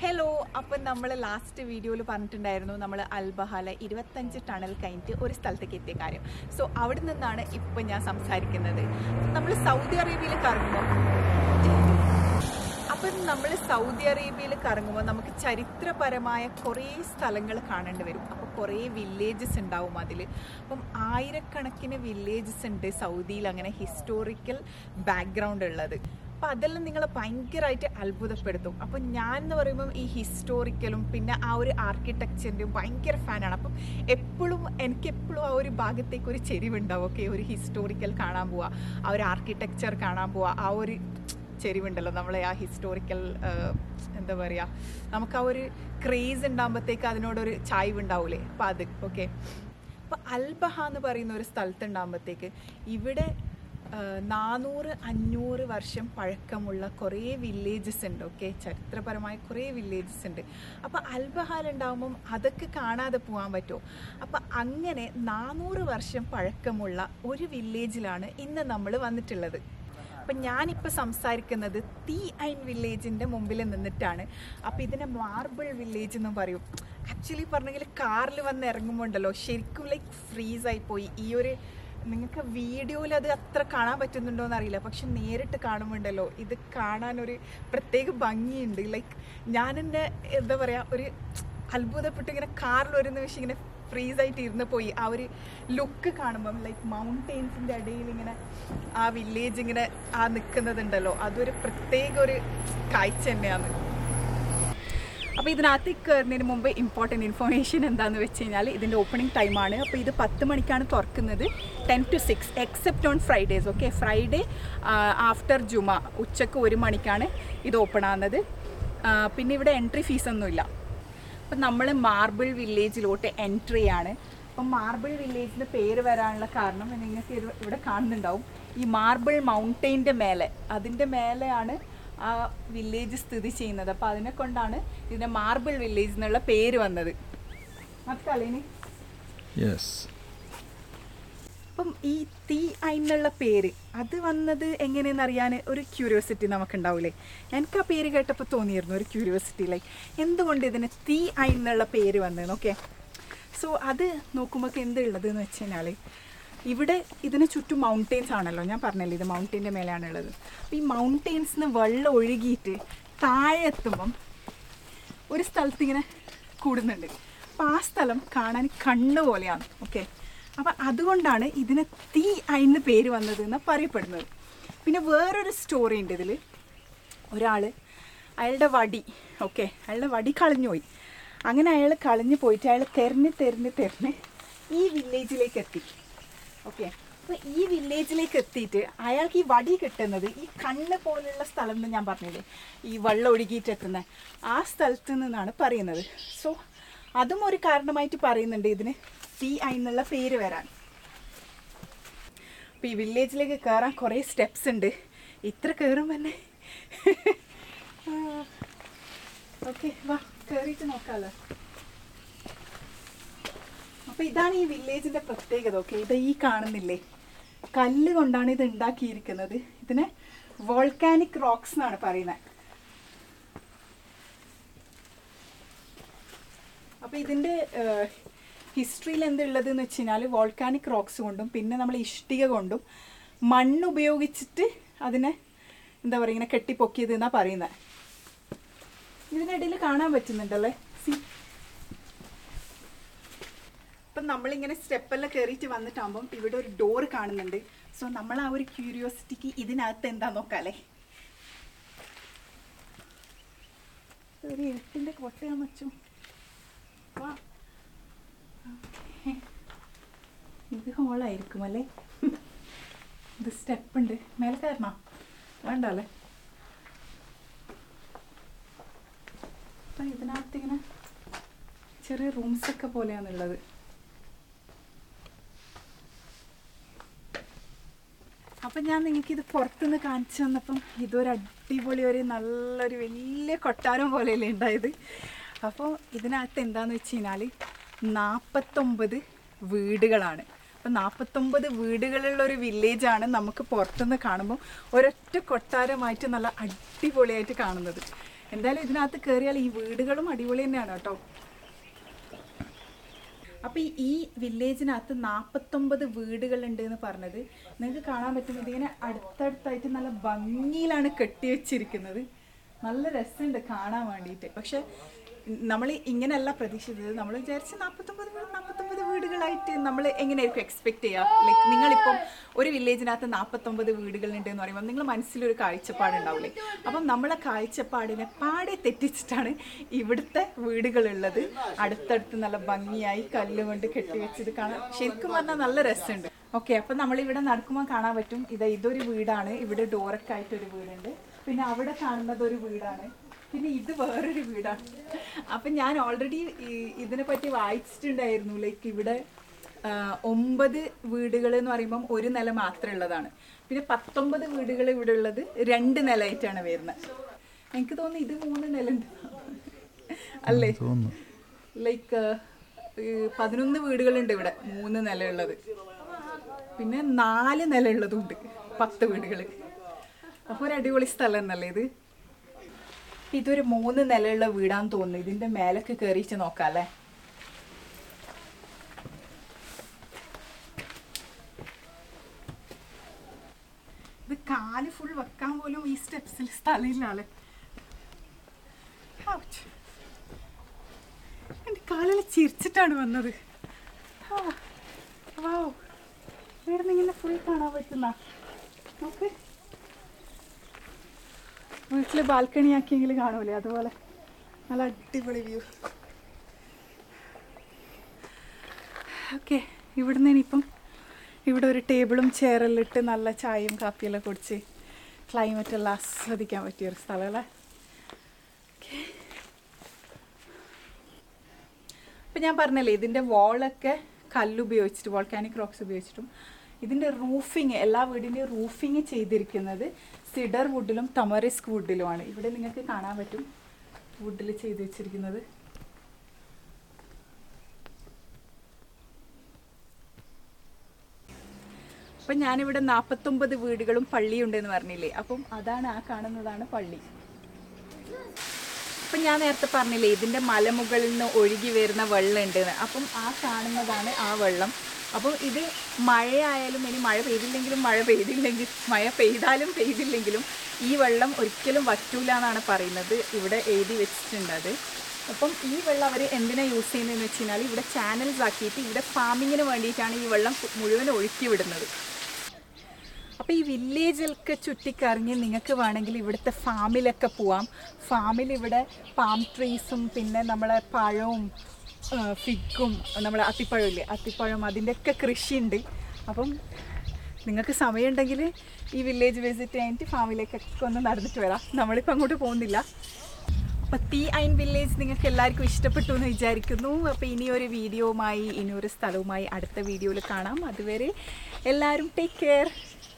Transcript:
Hello അപ്പം നമ്മൾ last വീഡിയോയിൽ പറഞ്ഞിട്ടുണ്ടായിരുന്നു നമ്മൾ അൽബഹാല ഇരുപത്തഞ്ച് ടണൽ കഴിഞ്ഞിട്ട് ഒരു സ്ഥലത്തേക്ക് എത്തിയ കാര്യം സോ അവിടെ നിന്നാണ് ഇപ്പം ഞാൻ സംസാരിക്കുന്നത് നമ്മൾ സൗദി അറേബ്യയിൽ കറങ്ങുമ്പോൾ അപ്പം നമ്മൾ സൗദി അറേബ്യയിൽ കറങ്ങുമ്പോൾ നമുക്ക് ചരിത്രപരമായ കുറേ സ്ഥലങ്ങൾ കാണേണ്ടി വരും അപ്പോൾ കുറേ വില്ലേജസ് ഉണ്ടാവും അതിൽ അപ്പം ആയിരക്കണക്കിന് വില്ലേജസ് ഉണ്ട് സൗദിയിൽ അങ്ങനെ ഹിസ്റ്റോറിക്കൽ ബാക്ക്ഗ്രൗണ്ട് ഉള്ളത് അപ്പം അതെല്ലാം നിങ്ങളെ ഭയങ്കരമായിട്ട് അത്ഭുതപ്പെടുത്തും അപ്പം ഞാൻ എന്ന് പറയുമ്പം ഈ ഹിസ്റ്റോറിക്കലും പിന്നെ ആ ഒരു ആർക്കിടെക്ചറിൻ്റെയും ഭയങ്കര ഫാനാണ് അപ്പം എപ്പോഴും എനിക്ക് എപ്പോഴും ആ ഒരു ഭാഗത്തേക്ക് ഒരു ചെരിവുണ്ടാവും ഓക്കെ ഒരു ഹിസ്റ്റോറിക്കൽ കാണാൻ പോവുക ആ ഒരു ആർക്കിടെക്ചർ കാണാൻ പോവുക ആ ഒരു ചെരിവുണ്ടല്ലോ നമ്മളെ ആ ഹിസ്റ്റോറിക്കൽ എന്താ പറയുക നമുക്ക് ആ ഒരു ക്രേസ് ഉണ്ടാകുമ്പോഴത്തേക്ക് അതിനോടൊരു ചായ്വ് ഉണ്ടാവൂലേ അപ്പം അത് ഓക്കെ അപ്പം അൽബഹ എന്ന് പറയുന്ന ഒരു സ്ഥലത്ത് ഉണ്ടാകുമ്പോഴത്തേക്ക് ഇവിടെ ആ, നാനൂറ് അഞ്ഞൂറ് വർഷം പഴക്കമുള്ള കുറേ വില്ലേജസ് ഉണ്ട് ഓക്കെ ചരിത്രപരമായ കുറേ വില്ലേജസ് ഉണ്ട് അപ്പം അൽബഹാൽ ഉണ്ടാകുമ്പം അതൊക്കെ കാണാതെ പോകാൻ പറ്റുമോ അപ്പം അങ്ങനെ നാനൂറ് വർഷം പഴക്കമുള്ള ഒരു വില്ലേജിലാണ് ഇന്ന് നമ്മൾ വന്നിട്ടുള്ളത് അപ്പം ഞാനിപ്പോൾ സംസാരിക്കുന്നത് തീ ഐൻ വില്ലേജിൻ്റെ മുമ്പിൽ നിന്നിട്ടാണ് അപ്പോൾ ഇതിനെ മാർബിൾ വില്ലേജ് എന്ന് പറയും ആക്ച്വലി പറഞ്ഞെങ്കിൽ കാറിൽ വന്ന് ഇറങ്ങുമ്പോൾ ഉണ്ടല്ലോ ശരിക്കും ലൈക്ക് ഫ്രീസായി പോയി ഈ ഒരു നിങ്ങൾക്ക് വീഡിയോയിൽ അത് അത്ര കാണാൻ പറ്റുന്നുണ്ടോ എന്നറിയില്ല പക്ഷെ നേരിട്ട് കാണുമ്പോണ്ടല്ലോ ഇത് കാണാൻ ഒരു പ്രത്യേക ഭംഗിയുണ്ട് ലൈക്ക് ഞാൻ എൻ്റെ എന്താ പറയുക ഒരു അത്ഭുതപ്പെട്ട് ഇങ്ങനെ കാറിൽ ഒരു നിമിഷം ഇങ്ങനെ ഫ്രീസ് ആയിട്ട് ഇരുന്ന് പോയി ആ ഒരു ലുക്ക് കാണുമ്പം ലൈക്ക് മൗണ്ടെയിൻസിൻ്റെ ഇടയിൽ ഇങ്ങനെ ആ വില്ലേജ് ഇങ്ങനെ ആ നിൽക്കുന്നതുണ്ടല്ലോ അതൊരു പ്രത്യേക ഒരു കാഴ്ച തന്നെയാണ് അപ്പോൾ ഇതിനകത്തേക്ക് കയറുന്നതിന് മുമ്പ് ഇമ്പോർട്ടൻറ്റ് ഇൻഫർമേഷൻ എന്താണെന്ന് വെച്ച് കഴിഞ്ഞാൽ ഇതിൻ്റെ ഓപ്പണിംഗ് ടൈമാണ് അപ്പോൾ ഇത് പത്ത് മണിക്കാണ് തുറക്കുന്നത് ten to six except on Fridays okay Friday after ജുമ ഉച്ചക്ക് ഒരു മണിക്കാണ് ഇത് ഓപ്പൺ ആകുന്നത് ആ, പിന്നെ ഇവിടെ എൻട്രി ഫീസൊന്നുമില്ല അപ്പം നമ്മൾ മാർബിൾ വില്ലേജിലോട്ട് എൻട്രി ആണ് അപ്പം മാർബിൾ വില്ലേജിൻ്റെ പേര് വരാനുള്ള കാരണം നിങ്ങൾക്ക് ഇത് ഇവിടെ കാണുന്നുണ്ടാവും ഈ മാർബിൾ മൗണ്ടെയിൻ്റെ മേലെ അതിൻ്റെ മേലെയാണ് ആ വില്ലേജ് സ്ഥിതി ചെയ്യുന്നത് അപ്പോൾ അതിനെ കൊണ്ടാണ് ഇതിൻ്റെ മാർബിൾ വില്ലേജ് എന്നുള്ള പേര് വന്നത് മക്കളേനി യെസ് അപ്പം ഈ തീ എന്നുള്ള പേര് അത് വന്നത് എങ്ങനെയെന്ന് അറിയാൻ ഒരു ക്യൂരിയോസിറ്റി നമുക്കുണ്ടാവില്ലേ എനിക്ക് ആ പേര് കേട്ടപ്പോൾ തോന്നിയിരുന്നു ഒരു ക്യൂരിയോസിറ്റി ലൈക്ക് എന്തുകൊണ്ട് ഇതിന് തീ എന്നുള്ള പേര് വന്നതെന്ന് ഓക്കെ സോ അത് നോക്കുമ്പോൾ എന്തുള്ളത് എന്ന് വെച്ച് കഴിഞ്ഞാൽ ഇവിടെ ഇതിന് ചുറ്റും മൗണ്ടെയിൻസ് ആണല്ലോ ഞാൻ പറഞ്ഞല്ലോ ഇത് മൗണ്ടെയിൻ്റെ മേലെയാണുള്ളത് അപ്പോൾ ഈ മൗണ്ടെയിൻസിന് വെള്ളം ഒഴുകിയിട്ട് താഴെ എത്തുമ്പം ഒരു സ്ഥലത്ത് ഇങ്ങനെ കൂടുന്നുണ്ട് അപ്പം ആ സ്ഥലം കാണാൻ കണ്ണ് പോലെയാണ് ഓക്കെ അപ്പം അതുകൊണ്ടാണ് ഇതിന് തീ അയിന്ന് പേര് വന്നത് എന്ന് പറയപ്പെടുന്നത് പിന്നെ വേറൊരു സ്റ്റോറി ഉണ്ട് ഇതിൽ ഒരാൾ അയാളുടെ വടി ഓക്കെ അയാളുടെ വടി കളഞ്ഞുപോയി അങ്ങനെ അയാൾ കളഞ്ഞു പോയിട്ട് അയാൾ തെരഞ്ഞ് തെരഞ്ഞ് തെരഞ്ഞ് ഈ വില്ലേജിലേക്ക് എത്തി ഓക്കെ അപ്പോൾ ഈ വില്ലേജിലേക്ക് എത്തിയിട്ട് അയാൾക്ക് ഈ വടി കിട്ടുന്നത് ഈ കണ്ണ് പോലുള്ള സ്ഥലം എന്ന് ഞാൻ പറഞ്ഞില്ലേ ഈ വെള്ളം ഒഴുകിയിട്ട് എത്തുന്ന ആ സ്ഥലത്ത് നിന്നാണ് പറയുന്നത് സോ അതും ഒരു കാരണമായിട്ട് പറയുന്നുണ്ട് ഇതിന് തീ എന്നുള്ള പേര് വരാൻ അപ്പോൾ ഈ വില്ലേജിലേക്ക് കയറാൻ കുറേ സ്റ്റെപ്സ് ഉണ്ട് ഇത്ര കയറും തന്നെ ഓക്കെ വാ കയറിയിട്ട് നോക്കാമല്ലോ അപ്പൊ ഇതാണ് ഈ വില്ലേജിന്റെ പ്രത്യേകത ഓക്കെ ഇത് ഈ കാണുന്നില്ലേ കല്ല് കൊണ്ടാണ് ഇത് ഉണ്ടാക്കിയിരിക്കുന്നത് ഇതിനെ വോൾക്കാനിക് റോക്സ് എന്നാണ് പറയുന്നത് അപ്പൊ ഇതിന്റെ ഹിസ്റ്ററിയിൽ എന്തുള്ളത് എന്ന് വെച്ച് കഴിഞ്ഞാൽ വോൾക്കാനിക് റോക്സ് കൊണ്ടും പിന്നെ നമ്മൾ ഇഷ്ടിക കൊണ്ടും മണ്ണ് ഉപയോഗിച്ചിട്ട് അതിനെ എന്താ പറയുക ഇങ്ങനെ കെട്ടിപ്പൊക്കിയത് എന്നാ പറയുന്നത് ഇതിനിടയിൽ കാണാൻ പറ്റുന്നുണ്ടല്ലേ സി അപ്പം നമ്മളിങ്ങനെ സ്റ്റെപ്പെല്ലാം കയറിയിട്ട് വന്നിട്ടാകുമ്പം ഇവിടെ ഒരു ഡോർ കാണുന്നുണ്ട് സോ നമ്മൾ ആ ഒരു ക്യൂരിയോസിറ്റിക്ക് ഇതിനകത്ത് എന്താ നോക്കാല്ലേ ഒരു ഇരുട്ടിൻ്റെ കോട്ടയാൻ വെച്ചു വാ ഇത് ഹോളായിരിക്കും അല്ലേ ഇത് സ്റ്റെപ്പ് ഉണ്ട് മേലെ കയറണോ വേണ്ട അല്ലേ അപ്പം ഇതിനകത്ത് ഇങ്ങനെ ചെറിയ റൂംസൊക്കെ പോലെയാണുള്ളത് അപ്പം ഞാൻ നിങ്ങൾക്ക് ഇത് പുറത്തുനിന്ന് കാണിച്ചു തന്നപ്പം ഇതൊരു അടിപൊളി ഒരു നല്ലൊരു വലിയ കൊട്ടാരം പോലെയല്ലേ ഉണ്ടായത് അപ്പോൾ ഇതിനകത്ത് എന്താന്ന് വെച്ച് കഴിഞ്ഞാൽ നാൽപ്പത്തൊമ്പത് വീടുകളാണ് അപ്പം നാൽപ്പത്തൊമ്പത് വീടുകളുള്ള ഒരു വില്ലേജാണ് നമുക്ക് പുറത്തുനിന്ന് കാണുമ്പോൾ ഒരൊറ്റ കൊട്ടാരമായിട്ട് നല്ല അടിപൊളിയായിട്ട് കാണുന്നത് എന്തായാലും ഇതിനകത്ത് കയറിയാൽ ഈ വീടുകളും അടിപൊളി തന്നെയാണ് കേട്ടോ അപ്പോൾ ഈ ഈ വില്ലേജിനകത്ത് നാൽപ്പത്തൊമ്പത് വീടുകളുണ്ട് എന്ന് പറഞ്ഞത് നിങ്ങൾക്ക് കാണാൻ പറ്റും ഇതിങ്ങനെ അടുത്തടുത്തായിട്ട് നല്ല ഭംഗിയിലാണ് കെട്ടി വെച്ചിരിക്കുന്നത് നല്ല രസമുണ്ട് കാണാൻ വേണ്ടിയിട്ട് പക്ഷെ നമ്മൾ ഇങ്ങനെയല്ല പ്രതീക്ഷിച്ചത് നമ്മൾ വിചാരിച്ച് നാൽപ്പത്തൊമ്പത് വീട് നാൽപ്പത്തൊമ്പത് വീടുകളായിട്ട് നമ്മൾ എങ്ങനെയായിരിക്കും എക്സ്പെക്ട് ചെയ്യുക ലൈക്ക് നിങ്ങളിപ്പം ഒരു വില്ലേജിനകത്ത് നാൽപ്പത്തൊമ്പത് വീടുകളുണ്ട് എന്ന് പറയുമ്പോൾ നിങ്ങൾ മനസ്സിലൊരു കാഴ്ചപ്പാടുണ്ടാവില്ലേ അപ്പം നമ്മളെ കാഴ്ചപ്പാടിനെ പാടെ തെറ്റിച്ചിട്ടാണ് ഇവിടുത്തെ വീടുകളുള്ളത് അടുത്തടുത്ത് നല്ല ഭംഗിയായി കല്ല് കൊണ്ട് കെട്ടിവെച്ചത് കാണാൻ ശരിക്കും പറഞ്ഞാൽ നല്ല രസമുണ്ട് ഓക്കെ അപ്പം നമ്മളിവിടെ നടക്കുമ്പോൾ കാണാൻ പറ്റും ഇത് ഇതൊരു വീടാണ് ഇവിടെ ഡോറൊക്കെ ആയിട്ടൊരു വീടുണ്ട് പിന്നെ അവിടെ കാണുന്നത് ഒരു വീടാണ് പിന്നെ ഇത് വേറൊരു വീടാണ് അപ്പം ഞാൻ ഓൾറെഡി ഇതിനെ പറ്റി വായിച്ചിട്ടുണ്ടായിരുന്നു ലൈക്ക് ഇവിടെ ആ, ഒമ്പത് വീടുകൾ എന്ന് പറയുമ്പം ഒരു നില മാത്രമേ ഉള്ളതാണ് പിന്നെ പത്തൊമ്പത് വീടുകൾ ഇവിടെ ഉള്ളത് രണ്ട് നിലയായിട്ടാണ് വരുന്നത് എനിക്ക് തോന്നുന്നു ഇത് മൂന്ന് നില ഉണ്ട് അല്ലേ തോന്നുന്നു ലൈക്ക് പതിനൊന്ന് വീടുകളുണ്ട് ഇവിടെ മൂന്ന് നിലയുള്ളത് പിന്നെ നാല് നിലയുള്ളതും ഉണ്ട് പത്ത് വീടുകൾ അപ്പോൾ ഒരു അടിപൊളി സ്ഥലം എന്നല്ലേ ഇത് ഇതൊരു മൂന്ന് നിലയുള്ള വീടാന്ന് തോന്നുന്നു ഇതിന്റെ മേലൊക്കെ കയറിയിട്ട് നോക്കാം അല്ലേ ഇത് കാല് ഫുൾ വെക്കാൻ പോലും ഈ സ്റ്റെപ്സിൽ സ്ഥലമില്ലാല്ലേ Ouch. എൻ്റെ കാലെല്ലാം ചിരിച്ചിട്ടാണ് വന്നത് ആ, വൗ. ഇവിടുന്ന് ഇങ്ങനെ ഫുൾ കാണാൻ പറ്റുന്ന നോക്ക് വീട്ടിൽ ബാൽക്കണി ആക്കിയെങ്കിൽ കാണൂലേ അതുപോലെ നല്ല അടിപൊളി വ്യൂ ഓക്കെ ഇവിടുന്ന് ഇനിയിപ്പം ഇവിടെ ഒരു ടേബിളും ചെയറെല്ലാം ഇട്ട് നല്ല ചായയും കാപ്പിയെല്ലാം കുടിച്ച് ക്ലൈമറ്റ് എല്ലാം ആസ്വദിക്കാൻ പറ്റിയൊരു സ്ഥലമല്ലേ ഇപ്പം ഞാൻ പറഞ്ഞല്ലേ ഇതിൻ്റെ വോളൊക്കെ കല്ലുപയോഗിച്ചിട്ട് വോൾക്കാനിക് റോക്സ് ഉപയോഗിച്ചിട്ടും ഇതിൻ്റെ റൂഫിങ് എല്ലാ വീടിൻ്റെയും റൂഫിങ് ചെയ്തിരിക്കുന്നത് സിഡർ വുഡിലും തമറിസ്ക് വുഡിലുമാണ് ഇവിടെ നിങ്ങൾക്ക് കാണാൻ പറ്റും വുഡിൽ ചെയ്ത് വെച്ചിരിക്കുന്നത് അപ്പം ഞാനിവിടെ നാൽപ്പത്തൊമ്പത് വീടുകളും പള്ളിയുണ്ടെന്ന് പറഞ്ഞില്ലേ അപ്പം അതാണ് ആ കാണുന്നതാണ് പള്ളി അപ്പം ഞാൻ നേരത്തെ പറഞ്ഞില്ലേ ഇതിൻ്റെ മലമുകളിൽ നിന്ന് ഒഴുകി വരുന്ന വെള്ളം ഉണ്ടെന്ന് അപ്പം ആ കാണുന്നതാണ് ആ വെള്ളം അപ്പോൾ ഇത് മഴയായാലും ഇനി മഴ പെയ്തില്ലെങ്കിലും മഴ പെയ്തില്ലെങ്കിൽ മഴ പെയ്താലും പെയ്തില്ലെങ്കിലും ഈ വെള്ളം ഒരിക്കലും വറ്റൂല എന്നാണ് പറയുന്നത് ഇവിടെ എഴുതി വെച്ചിട്ടുണ്ട് അത് അപ്പം ഈ വെള്ളം അവർ എന്തിനാണ് യൂസ് ചെയ്യുന്നതെന്ന് വെച്ച് കഴിഞ്ഞാൽ ഇവിടെ ചാനൽസ് ആക്കിയിട്ട് ഇവിടെ ഫാമിങ്ങിന് വേണ്ടിയിട്ടാണ് ഈ വെള്ളം മുഴുവൻ ഒഴുക്കി വിടുന്നത് അപ്പോൾ ഈ വില്ലേജിലൊക്കെ ചുറ്റിക്കറങ്ങി നിങ്ങൾക്ക് വേണമെങ്കിൽ ഇവിടുത്തെ ഫാമിലൊക്കെ പോവാം ഫാമിൽ ഇവിടെ പാം ട്രീസും പിന്നെ നമ്മളെ പഴവും ഫിഗും നമ്മളെ അത്തിപ്പഴമില്ലേ അത്തിപ്പഴം അതിൻ്റെയൊക്കെ കൃഷിയുണ്ട് അപ്പം നിങ്ങൾക്ക് സമയമുണ്ടെങ്കിൽ ഈ വില്ലേജ് വിസിറ്റ് കഴിഞ്ഞിട്ട് ഫാമിലേക്കൊക്കെ ഒന്ന് നടന്നിട്ട് വരാം നമ്മളിപ്പോൾ അങ്ങോട്ട് പോകുന്നില്ല അപ്പോൾ തീ ഐൻ വില്ലേജ് നിങ്ങൾക്ക് എല്ലാവർക്കും ഇഷ്ടപ്പെട്ടു എന്ന് വിചാരിക്കുന്നു അപ്പോൾ ഇനിയൊരു വീഡിയോവുമായി ഇനിയൊരു സ്ഥലവുമായി അടുത്ത വീഡിയോയിൽ കാണാം അതുവരെ എല്ലാവരും ടേക്ക് കെയർ